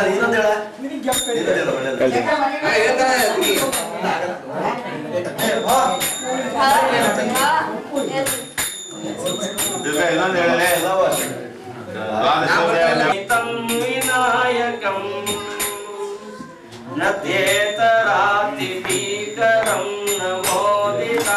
ಇನ್ನೊಂದು ಹೇಳ ಇನ್ನೊಂದು ಹೇಳು, ಒಳ್ಳೇದು. ದಿವ್ಯ, ಇನ್ನೊಂದು ಹೇಳಲೇ ಎಲ್ಲವೂ तं विनायकं नद्येतरातिभीकरं नमोदिता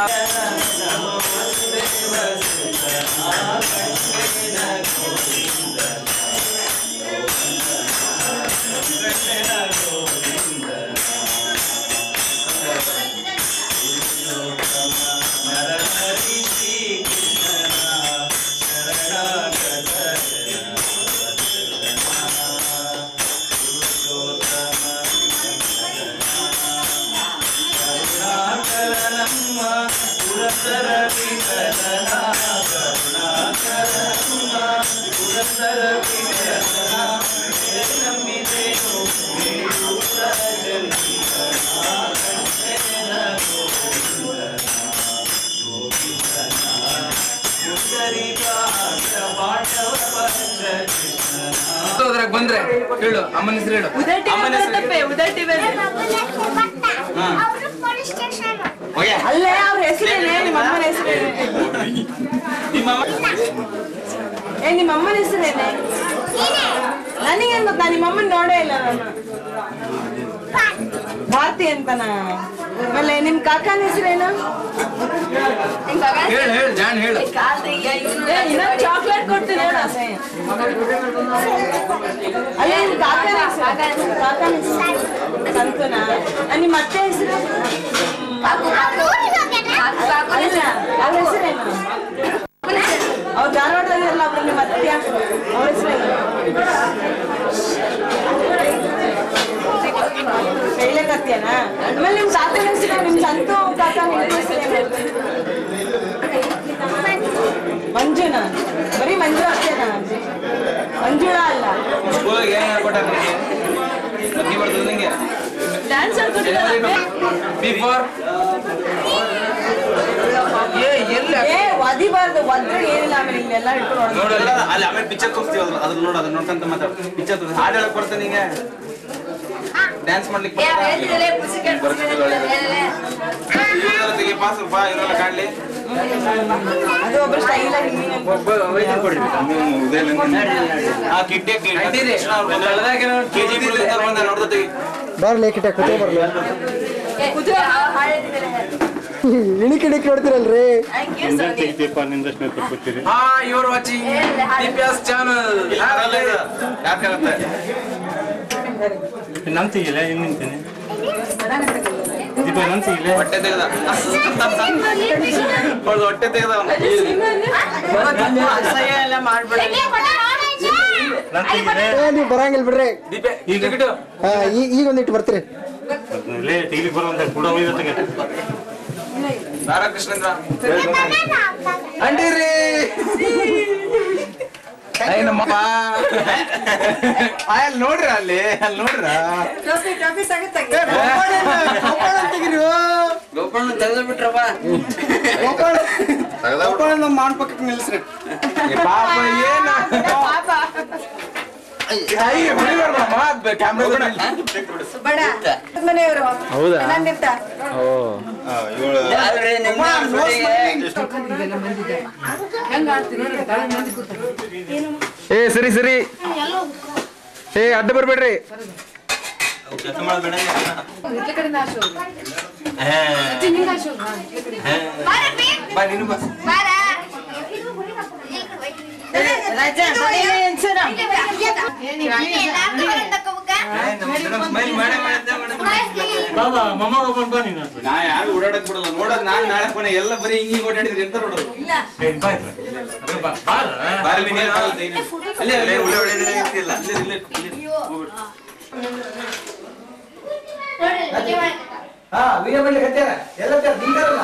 ಅದ್ರಾಗ ಬಂದ್ರೆ ಹೇಳು ಅಮ್ಮನ ಹೆಸರು ಹೇಳು ಅಮ್ಮನ ಹೆಸರು ಹೋಗ್ಯಾ? ಅಲ್ಲೇ ಅವ್ರ ಹೆಸರೇನೆ ನಿಮ್ಮ ಅಮ್ಮನ ಹೆಸರೇನೆ ನಿಮ್ಮ ಅಮ್ಮ ಏ ನಿಮ್ಮ ಅಮ್ಮನ ಹೆಸರೇನೆ ನನಗೇನ್ ಗೊತ್ತಾ ನಿಮ್ಮ ಅಮ್ಮನ ನೋಡೇ ಇಲ್ಲ ನಾನು ಭಾರತಿ ಅಂತನ ಆಮೇಲೆ ನಿಮ್ ಕಾಕನ ಹೆಸರೇನು ಹೇಳು ಹೇಳು ಜಾನ್ ಹೇಳು ಏ, ಇನ್ನೊಂದ್ ಚಾಕ್ಲೇಟ್ ಕೊಡ್ತೀನಿ ಹೇಳು ಅಸಹ್ಯ. ಅಲ್ಲ ನಿಮ್ ಕಾಕನ ಹೆಸರು ಕಾಕನ ಹೆಸರು ಸಂತುನಾ ಆ, ನಿಮ್ಮ ಅತ್ತೆ ಹೆಸರು ಅಲ್ಲ ಅವ್ರ ಹೆಸರೇನು ಅವ್ರು ಧಾರವಾಡದಲ್ಲಿರಲ್ಲ ಅವ್ರು ನಿಮ್ಮ ಅತ್ತೆ ಅವ್ರ ಹೆಸರೇನು ಹೇಳಕತ್ತೀಯನಾ ಆಮೇಲೆ ನಿಮ್ ತಾತನ ಹೆಸರು ನಿಮ್ ಸಂತು ಕಾಕನ ಹೆಸರೇನು ಮಂಜುನಾ ಬರೀ ಮಂಜು ಅಷ್ಟೇನಾ ಮಂಜುಳಾ ಅಲ್ಲ ಸ್ಕೂಲಿಗೆ ಏನ್ ಹೇಳ್ಕೊಟ್ಟಾರ ನಿಂಗೆ ಬುದ್ಧಿ ಬರ್ತದೆ ನಿಂಗೆ ಡ್ಯಾನ್ಸ್ ಬಿಫೋರ್ ಏ ಎಲ್ಲ ಏ ಒದಿಬಾರ್ದು ಒದ್ರೆ ಏನಿಲ್ಲ ಆಮೇಲೆ ಇಲ್ಲೆಲ್ಲ ಇಟ್ಕೊಂಡು ಹೊಡ್ದು. ನೋಡಲ್ಲ ಅಲ್ಲಿ ಆಮೇಲೆ ಪಿಕ್ಚರ್ ತೋರಿಸ್ತೀವಿ ಅದ್ರ ಅದ್ರ ನೋಡು ಅದನ್ನ ನೋಡ್ಕೊಂತ ಮಾತಾಡು ಪಿಕ್ಚರ್ ತೋರಿಸಿ ಹಾಡು ಹೇಳಕ್ ಬರ್ತದೆ ನಿಂಗೆ ಡ್ಯಾನ್ಸ್ ಮಾಡ್ಲಿಕ್ಕೆ ತೆಗಿ ಪಾಸ್ ಬಾ ಇರೋಲ್ಲ ಕಾಣ್ಲಿ ಅದು ಒಬ್ರು ಸ್ಟೈಲ್ ಆಗಿ ಆ ಕಿಡ್ಡೆ ಅಡ್ಡಿರಿ. ಕೆಜಿ ಬಂದ ನೋಡ್ದತಿ ಬರ್ಲಿ ಕಿಟ ಕುಟೆ ಬರ್ಲಿ ಇಣಿಕ್ ಇಣಿಕ್ ನೋಡ್ತಿರಲ್ರಿ ಹಾ ಇವ್ರು ವಾಚಿಂಗ್ ದಿವ್ಯಾಸ್ ಚಾನಲ್ ಯಾಕಾಗತ್ತೆ ನಂತಿಗಿಲ್ಲ ಇನ್ನು ನಿಂತೀನಿ ದೀಪ ನಂತಿಗಿಲ್ಲ ಹೊಟ್ಟೆ ತೆಗೆದ ಹೊಡ್ದು ಹೊಟ್ಟೆ ತೆಗೆದ ಅವ್ನು. ಅಸಹ್ಯ ಎಲ್ಲ ಮಾಡ್ಬೇಡ ನಂತಿಗಿಲ್ಲ ಏ ನೀವು ಬರಂಗಿಲ್ಲ ಬಿಡ್ರಿ ದೀಪ ಈಗ ಟಿಕೆಟು ಹಾ ಈ- ಈಗ ಒಂದಿಟ್ಟು ಬರ್ತೀರಿ ಇಲ್ಲೇ ತೆಗಿಲಿಕ್ಕೆ ಬರುವಂತ ಕೂಡ ಇವತ್ತಿಗೆ ರಾಧಾಕೃಷ್ಣೇಂದ್ರ ಅಂಡಿರಿ ಐ ನಮ್ಮಪ್ಪ ಅಲ್ಲಿ ನೋಡ್ರಿ ಅಲ್ಲಿ ಅಲ್ಲಿ ನೋಡ್ರ ಗೋಪಣ್ಣ ತೆಗೆದು ಬಿಟ್ರಪ್ಪ ನಮ್ಮ ಮಾನ್ ಪಕ್ಕಕ್ಕೆ ನಿಲ್ಸ್ರಿ ಪಾಪ ಏನು ಅಯ್ಯ ಬಿಡಿಬಾರ್ದಮ್ಮ ಕ್ಯಾಮ್ರಾ ಮನೆಯವರು ಹೌದಾ ನನ್ನಿರ್ತ ಏ ಸರಿ ಸರಿ ಏ ಅಡ್ಡ ಬರ್ಬೇಡ್ರಿ ಕೆಲಸ ಮಾಡಬೇಡ ಬಾ ನೀನು ಬಾ ರಾಜ ಹೆಸರು ಸ್ಮೈಲ್ ಮಾಡೇ ಮಾಡೇ ಬಾಬಾ ಮಮ್ಮ ಒಬ್ಬನ್ ಬಾ ನೀನು ನಾ ಯಾರು ಓಡಾಡಕ್ ಬಿಡಲ್ಲ ನೋಡೋದ್ ನಾನ್ ನಾಳೆ ಕೊನೆ ಎಲ್ಲ ಬರೀ ಹಿಂಗ್ ಹಿಂಗ್ ಓಡಾಡಿದ್ರಿ ಅಂತ ನೋಡೋದು ಏನ್ ಬಾ ಇತ್ರ. ಅದ್ರ ಬಾ ಬಾರ ಬಾರಲ್ಲಿ ನೀರ್ ಹಾಕಲ್ತೆ ಇನ್ನು. ಅಲ್ಲೇ ಅಲ್ಲೇ ಒಳ್ಳೆ ಒಳ್ಳೆ ಇರ್ತಿಲ್ಲ ಅಲ್ಲೇ ಇಲ್ಲೇ ಇಲ್ಲೇ ಹೋಗ್ಬಿಡು. ಹಾ ವಿಡಿಯೋ ಮಾಡ್ಲಿಕ್ಕೆ ಹತ್ಯಾರ ಎಲ್ಲ ನಿಂತಾರಲ್ಲ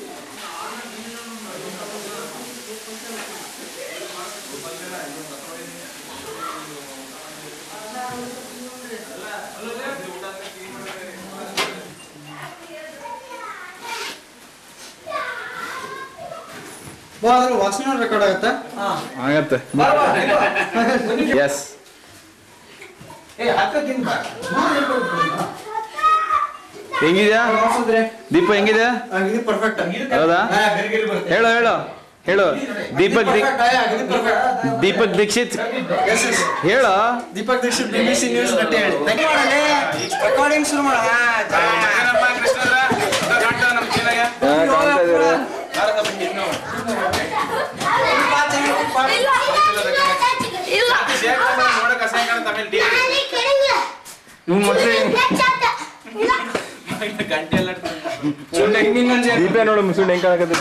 ಬಾ ಅದ್ರ ವಾಸನೆ ರೆಕಾರ್ಡ್ ಆಗತ್ತಾ ಆಗತ್ತೆ ಎಸ್ ಏ ಹತ್ರ ತಿನ್ ಬಾ ದೂರ ಇಟ್ಕೊಳ್ತು ನೀನು. ಹೆಂಗಿದ್ಯಾ ದೀಪ ಹೆಂಗಿದೆ ಇದು ಪರ್ಫೆಕ್ಟ್ ಹೌದಾ ಹೇಳು ಹೇಳು ಹೇಳು ದೀಪಕ್ ದಿ ದೀಪಕ್ ದೀಕ್ಷಿತ್ ಹೇಳು Deepak Dixit B B C news ನಟಿ ಹೇಳಿ ರೆಕಾರ್ಡಿಂಗ್ ಶುರು ಮಾಡ ದೀಪ ನೋಡು ಮುಸುಂಡ್ ಹೆಂಗ್ ಕಾಣಕತ್ತೆ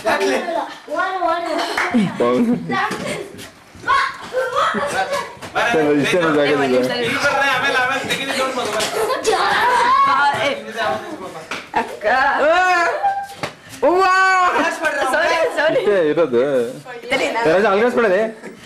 ಇಷ್ಟೇ ಅಕ್ಕ ಸಾರಿ ಸಾರಿ ಇರೋದು ಅಲ್ಗಸ್ ಬಿಡದೆ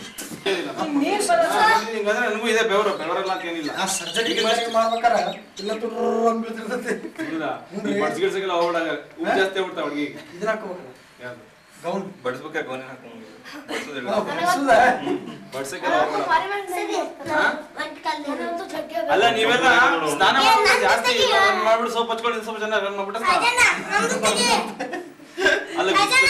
ನನಗೂ ಇದೆ ಬೆವರು ಬೆವರಲ್ಲ ಅಂತ ಏನಿಲ್ಲ ಸರ್ಜರಿ ಮಾಡ್ಬೇಕಾರ ಇಲ್ಲ ತುರ್ರ್ ಅಂತ ಬೀಳ್ತಿರ್ತೈತಿ. ಇಲ್ಲ ಬಡ್ಸ್ ಗಿಡ್ಸಕ್ಕೆಲ್ಲ ಹೋಗ್ಬಿಡಂಗ ಉಪ್ಪು ಜಾಸ್ತಿ ಆಗ್ಬಿಡ್ತಾವ ಹುಡುಗಿ ಇದನ್ನ ಹಾಕೋಬೇಕಲ್ಲ ಗೌನ್ ಬಡಿಸ್ಬೇಕಾ ಗೋನೆ ಹಾಕೊಂಡು ಸುಳ್ಳ? ಬಡ್ಸಕ್ಕೆಲ್ಲ ಹೋಗ್ಬೇಡ ಅಲ್ಲ ನೀವೆಲ್ಲ ಸ್ನಾನ ಮಾಡ್ಬಿಟ್ಟು ಜಾಸ್ತಿ ರನ್ ಮಾಡ್ಬಿಟ್ಟು ಸೋಪ್ ಹಚ್ಕೊಂಡು ಸ್ವಲ್ಪ ಜನ ರನ್ ಮಾಡ್ಬಿಟ್ಟು ಅಲ್ಲ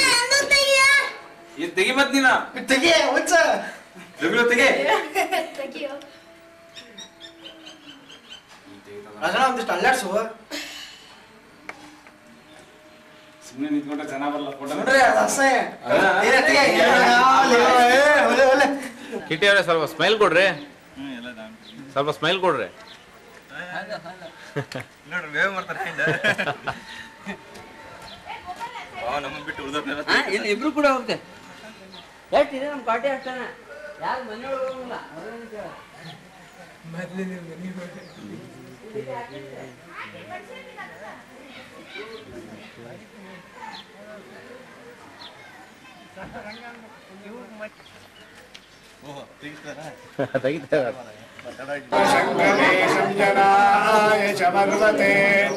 ಇದು ತೆಗಿ ಮತ್ ನೀನ ತೆಗಿ ಹುಚ್ಚ ರಘು ತೆಗಿ ರಾಜಣ್ಣ ಒಂದಿಷ್ಟು ಅಲ್ಲಾಡ್ಸು ಸುಮ್ಮನೆ ನಿಂತ್ಕೊಂಡ್ರೆ ಜನ ಬರಲ್ಲ ಫೋಟೋ ನೋಡ್ರಿ ಅದು ಅಸಹ್ಯ ಹೌದಾ? ಏ, ತೆಗಿ. ಏ, ಏ, ಒಲೆ, ಒಲೆ. ಕಿಟ್ಟಿ ಅವರೇ ಸ್ವಲ್ಪ ಸ್ಮೈಲ್ ಕೊಡ್ರಿ ಸ್ವಲ್ಪ ಸ್ಮೈಲ್ ಕೊಡ್ರಿ ನೋಡ್ರಿ ಬೇಗ ಮಾಡ್ತಾರೆ ನಮ್ಮ ಬಿಟ್ಟು ಉಳ್ದವ್ರನ್ನೆಲ್ಲ ಇಲ್ಲಿ ಇಬ್ರು ಕೂಡ ಹೋಗ್ತೆ ಎಷ್ಟು ಇದೆ ನಮ್ಮ ಪಾರ್ಟಿ ಅಷ್ಟೇನ ಯಾರು ಮನೆ ಹೋಗಂಗಿಲ್ಲ ಹೊರಗಡೆ ಕೇಳ ತೆಗಿತಾರೆ शङ्करेशञ्जनाय च भगवते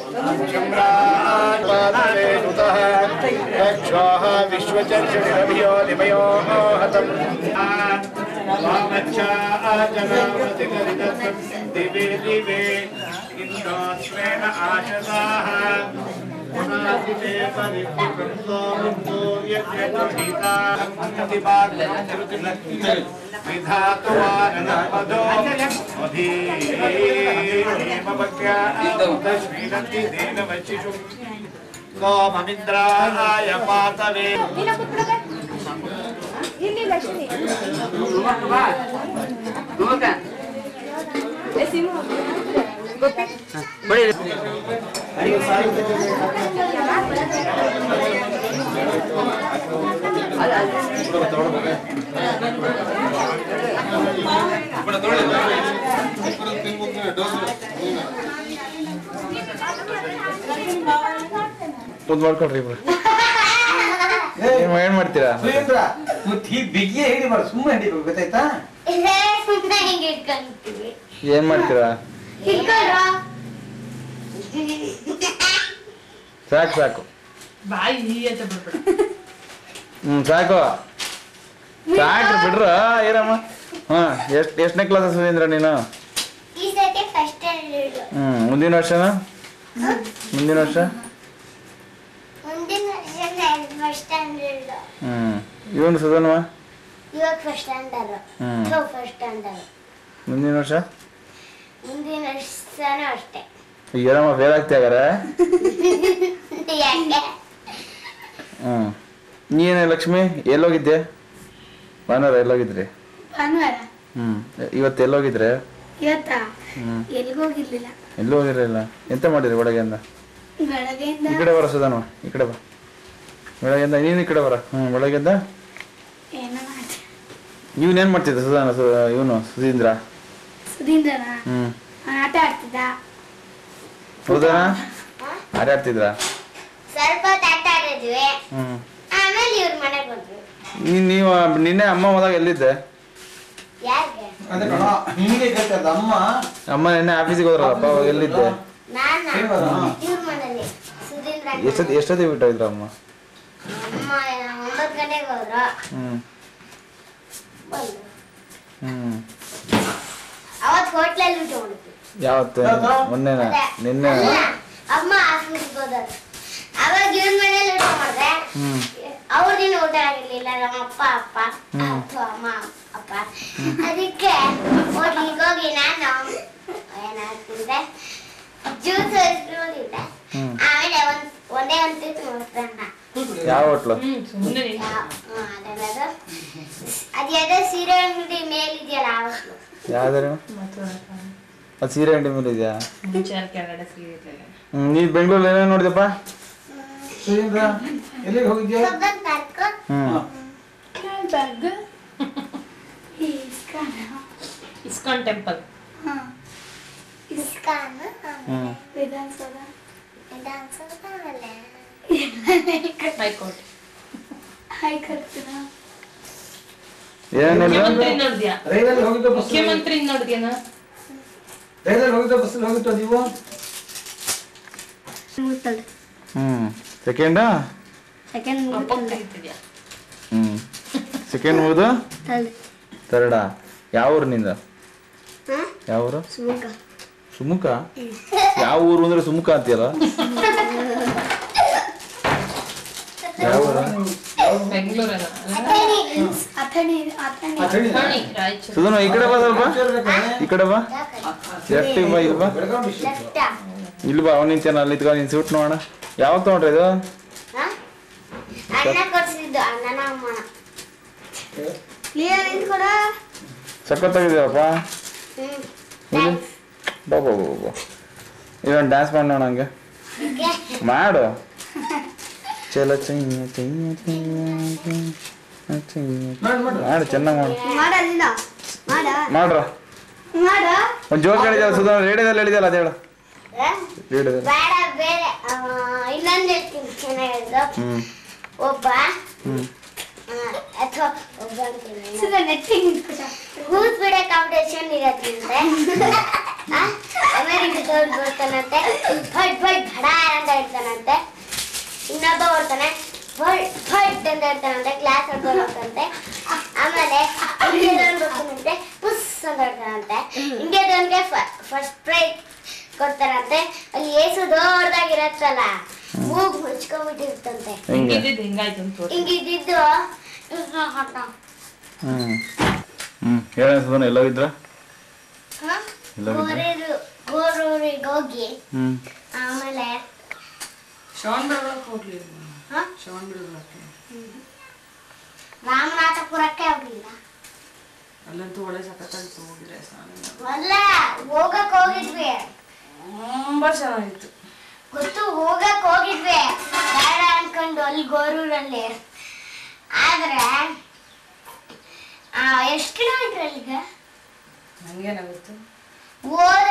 शम्रापादरे नुतः रक्षोः विश्वचर्षणिरभियो दिवयो हतम् वामच्छाजनामतिगरिदत्तं दिवे दिवे इन्द्रो स्वेन आशसाः पुनादिते परिपुत्रं सूर्यजगृहीताः विधातुवानपदो अधीमवज्ञाश्रीनन्ति देनवचिषु सोममिन्द्राय पातवे ಇಲ್ಲಿ ಲಕ್ಷ್ಮಿ ಹೋಗಕ್ಕ ಏ ಸಿಮು ಗೊತ್ತಾ ಬಡಿ ಕುಂತ್ ಮಾಡ್ಕೊಡ್ರಿ ಇಬ್ರು ಏನ್ ಏನ್ ಮಾಡ್ತೀರಾ ಸುರೇಂದ್ರ ಮತ್ತೆ ಈ ಬಿಗಿಯೇ ಹಿಡಿಬಾರ್ದು ಸುಮ್ಮನೆ ಹಿಡಿಬೇಕು ಗೊತ್ತಾಯ್ತಾ ಏನ್ ಮಾಡ್ತೀರಾ ಸಾಕು ಸಾಕು ಬಾಯಿ ಅಂತ ಬಿಡ್ಬೇಡ ಹ್ಮ್ ಸಾಕು ಸಾಕ್ರಿ ಬಿಡ್ರ ಏನಮ್ಮ ಹಾ ಎಷ್ಟ್ ಎಷ್ಟನೇ ಕ್ಲಾಸ್ ಸುಧೀಂದ್ರ ನೀನು ಈ ಸತಿ ಫಸ್ಟ್ ಸ್ಟ್ಯಾಂಡರ್ಡ್ ಹ್ಮ್ ಮುಂದಿನ ವರ್ಷನ ಮುಂದಿನ ವರ್ಷ ಮುಂದಿನ ವರ್ಷ ಫಸ್ಟ್ ಸ್ಟ್ಯಾಂಡರ್ಡ್ ಹ್ಮ್ ಇವನು ಸುಧನ್ವ ಇವಾಗ ಫಸ್ಟ್ ಸ್ಟ್ಯಾಂಡರ್ಡ್ ಹ್ಮ್ ಇವಾಗ ಫಸ್ಟ್ ಸ್ಟ್ಯಾಂಡರ್ಡ್ ಮುಂದಿನ ವರ್ಷ ಮುಂದಿನ ವರ್ಷನೂ ಅಷ್ಟೇ ಏನಮ್ಮ ಫೇಲ್ ಆಗ್ತಿಯಾಗಾರೆ ಯಾಕೆ ಹ್ಮ್ ನೀನೇ ಲಕ್ಷ್ಮಿ ಎಲ್ಲೋಗಿದ್ದೆ ಭಾನುವಾರ ಎಲ್ಲೋಗಿದ್ರಿ ಭಾನುವಾರ ಹ್ಮ್ ಇವತ್ತು ಎಲ್ಲೋಗಿದ್ರೆ ಇವತ್ತಾ ಹ್ಮ್ ಎಲ್ಲಿಗೂ ಹೋಗಿರ್ಲಿಲ್ಲ ಎಲ್ಲೂ ಹೋಗಿರಲಿಲ್ಲ ಎಂತ ಮಾಡಿರಿ ಬೆಳಗ್ಗೆಯಿಂದ ಬೆಳಗ್ಗೆಯಿಂದ ಈ ಕಡೆ ಬರ ಸುಧಾನ್ವ ಈ ಕಡೆ ಬಾ ಬೆಳಗ್ಗೆಯಿಂದ ನೀನು ಈ ಕಡೆ ಬರ ಹ್ಮ್ ಬೆಳಗ್ಗೆಯಿಂದ ಏನೋ ಮಾಡಿ ಇವನೇನ್ ಮಾಡ್ತಿದ್ದ ಸುಧಾನ ಇವನು ಸುಧೀಂದ್ರ ಸುಧೀಂದ್ರನ ಹ್ಮ್ ಅವ್ನು ಆಟ ಆಡ್ತಿದ್ದ ಹೌದಾ ಆಟ ಆಡ್ತಿದ್ರ ಸ್ವಲ್ಪ ಹೊತ್ತು ಆಟ ಆಡಿದ್ವಿ ಹ್ಮ್ ಆಮೇಲೆ ಇವ್ರ ಮನೆಗೆ ಬಂದ್ವಿ ನೀನ್ ನೀವು ನಿನ್ನೆ ಅಮ್ಮ ಹೋದಾಗ ಎಲ್ಲಿದ್ದೆ ಯಾರಿಗೆ ಅದೇ ಕಣ ನಿಮಗೆ ಗೊತ್ತದ ಅಮ್ಮ ಅಮ್ಮ ನಿನ್ನೆ ಆಫೀಸಿಗೆ ಹೋದ್ರಲ್ಲಪ್ಪ ಅವಾಗ ಎಲ್ಲಿದ್ದೆ ನಾನ ಇವ್ರ ಇವ್ರ ಮನೇಲಿ ಸುಧೀಂದ್ರ ಅಣ್ಣ. ಎಷ್ಟೊತ್ತು ಎಷ್ಟೊತ್ತಿಗೆ ಬಿಟ್ಟೋಗಿದ್ರ ಅಮ್ಮ ಅಮ್ಮ ಒಂಬತ್ತು ಗಂಟೆಗೆ ಹೋದ್ರು ಹ್ಮ್ ಬಂದ್ರು ಹ್ಮ್ ಅವತ್ತು ಹೋಟ್ಲಲ್ಲಿ ಊಟ ಮಾಡಿದ್ವಿ ಯಾವತ್ತು ಮೊನ್ನೆನ ಅದೇ. ನಿನ್ನೆ ಅಲ್ಲ, ಅಮ್ಮ ಹಾಸ್ಪಿಟ್ಲಿಗೆ ಹೋದದ್ದು ಅವಾಗ ಇವನ್ ಮನೇಲಿ ಊಟ ಮಾಡಿದೆ ಹ್ಮ್ ಅವ್ರ ದಿನ ಊಟ ಆಗಿರ್ಲಿಲ್ಲ ನಮ್ಮ ಅಪ್ಪ ಅಪ್ಪ ಅಥವಾ ಅಮ್ಮ ಅಪ್ಪ ಅದಕ್ಕೆ ಹೋಟ್ಲಿಗೆ ಹೋಗಿ ನಾನು ಏನಾಗ್ತಿದ್ದೆ ಜ್ಯೂಸ್ ಇಸ್ಕೊಂಡಿದ್ದೆ ಹ್ಮ್. ಆಮೇಲೆ ಒಂದ್ ಒಂದೇ ಒಂದು ತುತ್ತು ಮೊಸರನ್ನ ಯಾವ ಹೋಟ್ಲು ಯಾವ- ಹ್ಮ್, ಅದೆಲ್ಲದು ಅದು ಯಾವುದೋ ಸೀರೆ ಅಂಗಡಿ ಮೇಲಿದೆಯಲ್ಲ ಆ ಹೋಟ್ಲು ಯಾವ್ದಾರ ಅದು ಸೀರೆ ಅಂಗಡಿ ಮೇಲೆ ಇದೆಯಾ ಮುಂಚೆ ಕೆಳಗಡೆ ಫ್ರೀ ಇರ್ಲಿಲ್ಲ ಹ್ಮ್ ನೀ ಬೆಂಗಳೂರಲ್ಲಿ ಏನೇನು ನೋಡಿದಪ್ಪ ಸುರೇಂದ್ರ ಎಲ್ಲಿಗೆ ಹೋಗಿದ್ಯಾ ಸ್ವಲ್ಪೊತ್ತು ನಡ್ಕೊ hmm ISKCON temple ISKCON hmm Vidhana Soudha Vidhana Soudha ಆಮೇಲೆ ಹೈಕೋರ್ಟ್ ಏನೇನು ಮುಖ್ಯಮಂತ್ರಿ ನೋಡಿದ್ಯಾ ರೈಲಲ್ಲಿ ಹೋಗಿದ್ದ ಬಸ್ ಮುಖ್ಯಮಂತ್ರಿ ನೋಡಿದ್ಯಾನ ರೈಲಲ್ಲಿ ಹೋಗಿದ್ದ ಬಸ್ಸಲ್ಲಿ ಹೋಗಿದ್ದ ನೀವು ಹ್ಮ್ ಸೆಕೆಂಡಾ ಸೆಕೆಂಡ್ ಅಪ್ಪ ಕರೀತಿದ್ಯಾ ಹ್ಮ್ ಸೆಕೆಂಡ್ ಮುಗಿದು ತರ್ಡಾ ಯಾವ ಊರಿನಿಂದ ಯಾವ ಊರು ಸುಮುಖ ಸುಮುಖ ಯಾವ ಊರು ಅಂದ್ರೆ ಸುಮುಖ ಅಂತೀಯಲ್ಲ ಯಾವ ಊರು ಬೆಂಗಳೂರಲ್ಲ ಅಥಣಿ ಅಥಣಿ ಅಥಣಿ ಅಥಣಿ ರಾಯಚೂರು ಸುಧನು ಈ ಕಡೆ ಬಾ ಸ್ವಲ್ಪ ಈ ಕಡೆ ಬಾ ಲೆಫ್ಟಿಗೆ ಬಾ ಇಲ್ಲಿ ಬಾ ಬೆಳಗಾವಿ ಡಿಸ್ಟ್ರಿಕ್ಟ್ ಲೆಫ್ಟ ಇಲ್ಲಿ ಬಾ ಅವ್ನು ನಿಂತೇನ ಅಲ್ಲಿ ಇತ್ಕೊಂಡು ನಿನ್ ಸೂಟ್ ನೋಡೋಣ ಯಾವಾಗ ತಗೊಂಡ್ರಿ ಇದು ಅಣ್ಣ ಕೊಡ್ಸಿದ್ದು ಅಣ್ಣನ ಅಮ್ಮನ ಕ್ಲಿಯರ್ ನಿಂತ್ಕೊಡ ಸಖತ್ತಾಗಿದೆಯಪ್ಪ ಹ್ಮ್ ಇಲ್ಲಿ ಬಾ ಬಾ ಬಾ ಬಾ ಇವನ್ ಡ್ಯಾನ್ಸ್ ಮಾಡಿ ನೋಡ ಹಂಗೆ ಓಕೆ ಮಾಡು ಚಲ ಚೈಯ ಚೈಯ ಚೈಯ ಚೈಯ ಮಾಡು ಮಾಡು ಮಾಡು ಚೆನ್ನಾಗಿ ಮಾಡು ಮಾಡಲ್ಲ ಮಾಡ ಮಾಡ್ರ ಮಾಡ ಒಂದು ಜೋಕ್ ಹೇಳಿದ್ಯಲ್ಲ ಸುಧಾ ರೇಡಿಯೋದಲ್ಲಿ ಹೇಳಿದ್ಯಲ್ಲ ಅದು ಹೇಳು ಏ? ರೇಡಿಯೋದಲ್ಲಿ ಬೇಡ ಬೇರೆ ಆ, ಇನ್ನೊಂದು ಹೇಳ್ತೀನಿ ಚೆನ್ನಾಗಿರೋದು ಹ್ಮ್ ಒಬ್ಬ ಹ್ಮ್ ಅಥವಾ ಒಬ್ಬ ಹೂಸ್ ಬಿಡೋ ಕಾಂಪಿಟೇಷನ್ ಇರತ್ತಂತೆ ಅಮೆರಿಕದವ್ರು ಬರ್ತಾನಂತೆ ಫಟ್ ಫಟ್ ಭಡಾರ್ ಅಂತ ಹೇಳ್ತಾನಂತೆ ಇನ್ನೊಬ್ಬ ಬರ್ತಾನೆ ಫಟ್ ಫಟ್ ಅಂತ ಹೇಳ್ತಾನಂತೆ ಕ್ಲಾಸ್ ಹೊಡ್ಕೊಂಡಂತೆ ಆಮೇಲೆ ಇಂಡಿಯಾದವನ್ ಬರ್ತಾನಂತೆ ಪುಸ್ ಅಂತ ಹೇಳ್ತಾನಂತೆ ಇಂಡಿಯಾದವನ್ಗೆ ಫಸ್ಟ್ ಪ್ರೈಸ್ ಕೊಡ್ತಾರಂತೆ ಅಲ್ಲಿ ಏಸು ದೊಡ್ಡದಾಗಿರತ್ತಲ್ಲ ಮೂಗ್ ಮುಚ್ಕೊಂಡ್ಬಿಟ್ಟಿರ್ತಂತೆ ಹೆಂಗೆ ಹಿಂಗಿದ್ದಿದ್ದು ಹಿಂಗಾಯ್ತು ಅಂತ ತೋರ್ಸು. ಹಿಂಗಿದ್ದು ಹ್ಮ್ ಹ್ಮ್ ಹೇಳ ಸುಧನು ಎಲ್ಲೋಗಿದ್ರ ಎಲ್ಲೋಗಿದ್ರ ಗೋರೂರು ಗೋರೂರಿಗೆ ಹೋಗಿ ಹ್ಮ್ ಆಮೇಲೆ ಶ್ರವಣಬೆಳಗೊಳಕ್ಕೆ ಹೋಗ್ಲಿ ಹ? ಶ್ರವಣಬೆಳಗೊಳಕ್ಕೆ ರಾಮನಾಥಪುರಕ್ಕೆ ಹೋಗಿಲ್ಲ ಅಲ್ಲಂತೂ ಒಳ್ಳೆ ಸಖತ್ತಾಗಿತ್ತು ಹೋಗಿದ್ರೆ ಸ್ನಾನ ಅಲ್ಲ ಹೋಗಕ್ ಹೋಗಿದ್ವಿ ತುಂಬಾ ಚೆನ್ನಾಗಿತ್ತು ಗೊತ್ತು ಹೋಗಕ್ ಹೋಗಿದ್ವಿ ಬೇಡ ಅನ್ಕೊಂಡು ಅಲ್ಲಿ ಗೋರೂರಲ್ಲಿ ಆದ್ರೆ ಆ, ಎಷ್ಟು ಕಿಲೋಮೀಟರ್ ಅಲ್ಲಿಗೆ ನಂಗೇನಾಗುತ್ತೆ ಹೋದ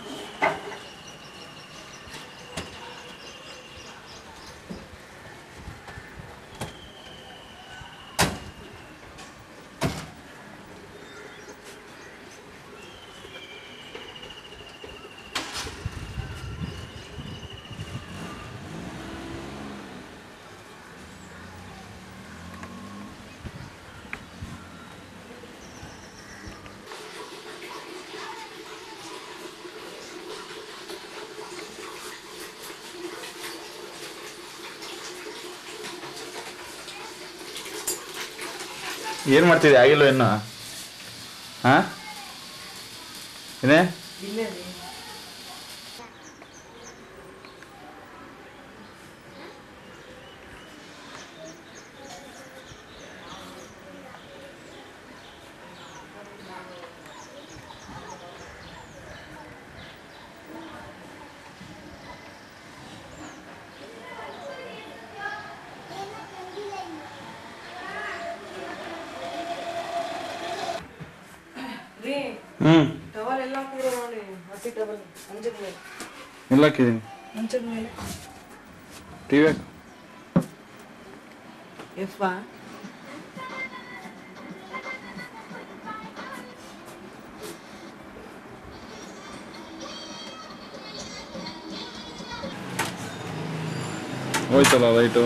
ಏನ್ ಮಾಡ್ತಿದ್ದೆ ಆಗಿಲ್ಲ ಇನ್ನು ಹಾ ಏನೇ ಇಲ್ಲೇ ರೀ ರೀ ಹ್ಮ್ ಟವಲ್ ಎಲ್ಲ ಹಾಕಿದ್ರೆ ನೋಡಿ ಹಸಿ ಟವಲ್ ಮಂಚದ ಮೇಲೆ ಇಲ್ಲ ಹಾಕಿದೀನಿ ಮಂಚದ ಮೇಲೆ ಟಿವಿ ಎಫ್ ಹೋಯ್ತಲ್ಲ ಲೈಟು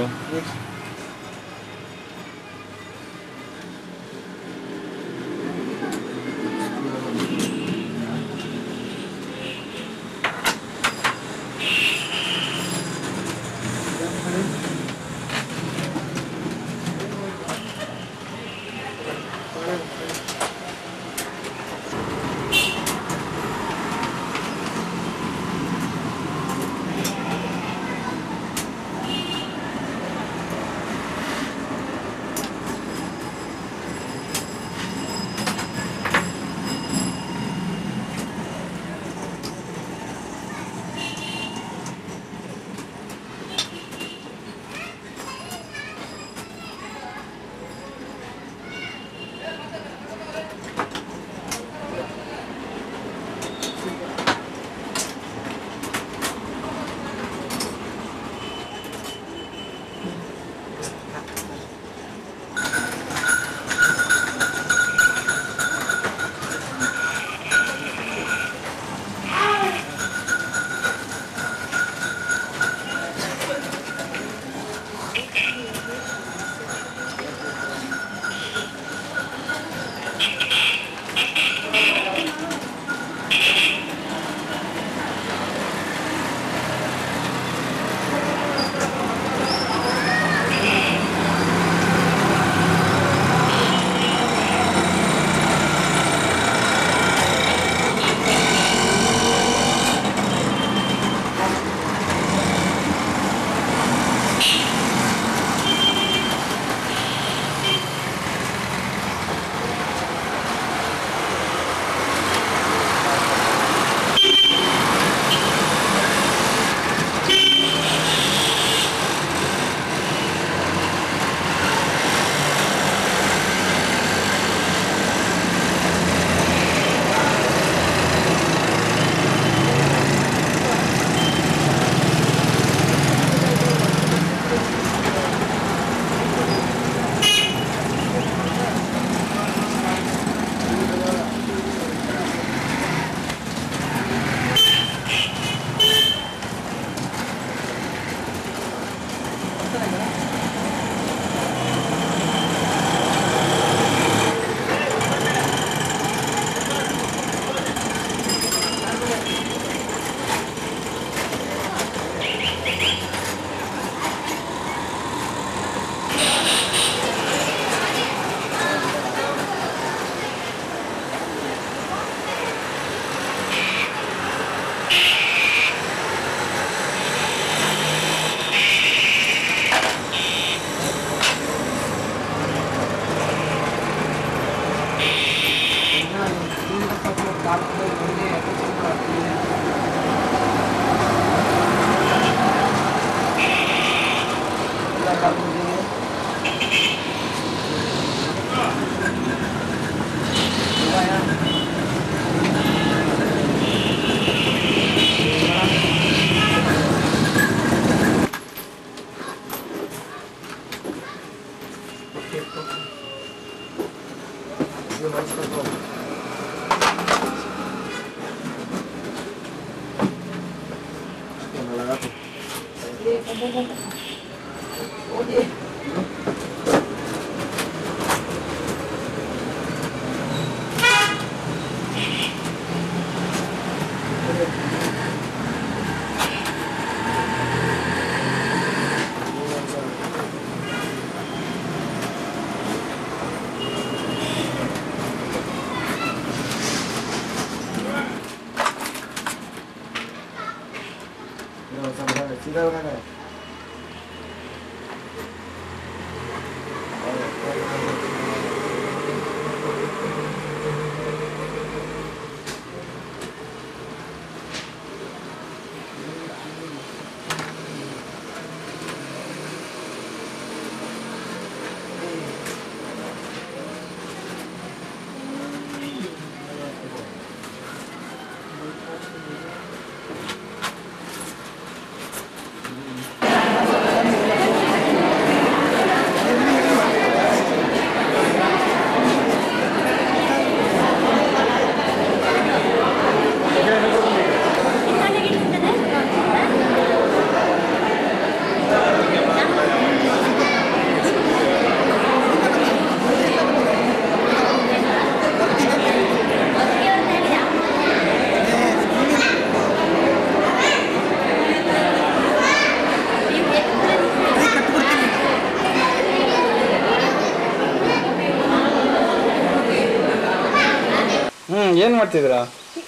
ಹ್ಮ್ ಏನ್ ಮಾಡ್ತಿದ್ದೀರಾ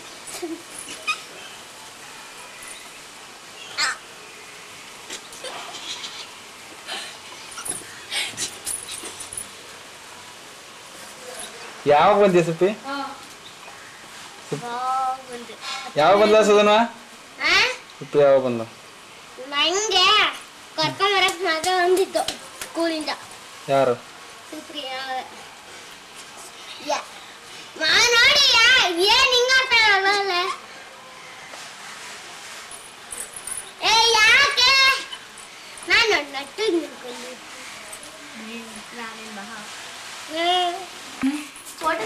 ಯಾವಾಗ ಬಂದ್ಯಾ ಸುಪ್ಪಿ ಯಾವಾಗ ಬಂದ ಸುಧನ ಸುಪ್ಪಿ ಯಾವಾಗ ಬಂದ ನಂಗೆ ಕರ್ಕೊಂಬರಕ್ ಮಾತ್ರ ಬಂದಿತ್ತು ಸ್ಕೂಲಿಂದ ಯಾರು ಮಾ ನೋಡಿ ಯಾ- ಏನ್ ಹಿಂಗಾಡ್ತಾಳಲ್ಲ ಏ ಯಾಕೆ ನಾನು ನಟ್ಟು ನಿಂತ್ಕೊಂಡು ಫೋಟೋ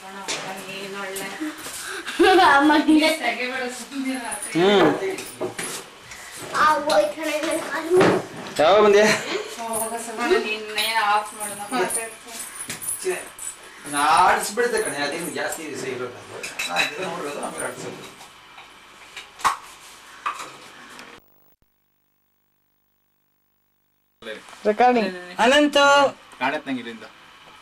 ಹ್ಮ್ ಆ ಹೋಯ್ತು ನನ್ನ ಕಾಲು ಯಾವಾಗ ಬಂದ್ಯಾ ಆಡಿಸ್ಬಿಡ್ತೆ ಕಣೆ ಅದೇನು ಜಾಸ್ತಿ ದಿವಸ ಇರೋದು ನಾಲ್ಕು ದಿನ ನೋಡೋದು ಆಮೇಲೆ ಆಡಿಸೋದು ರೆಕಾರ್ಡಿಂಗ್ ಅನಂತ ಕಾಣತ್ ನಂಗೆ ಇಲ್ಲಿಂದ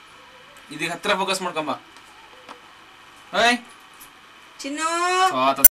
ಇದೀಗ ಹತ್ರ ಫೋಕಸ್ ಮಾಡ್ಕೊಂಬ ಓಯ್ ಚಿನ್ನು ಸ್ವಾತ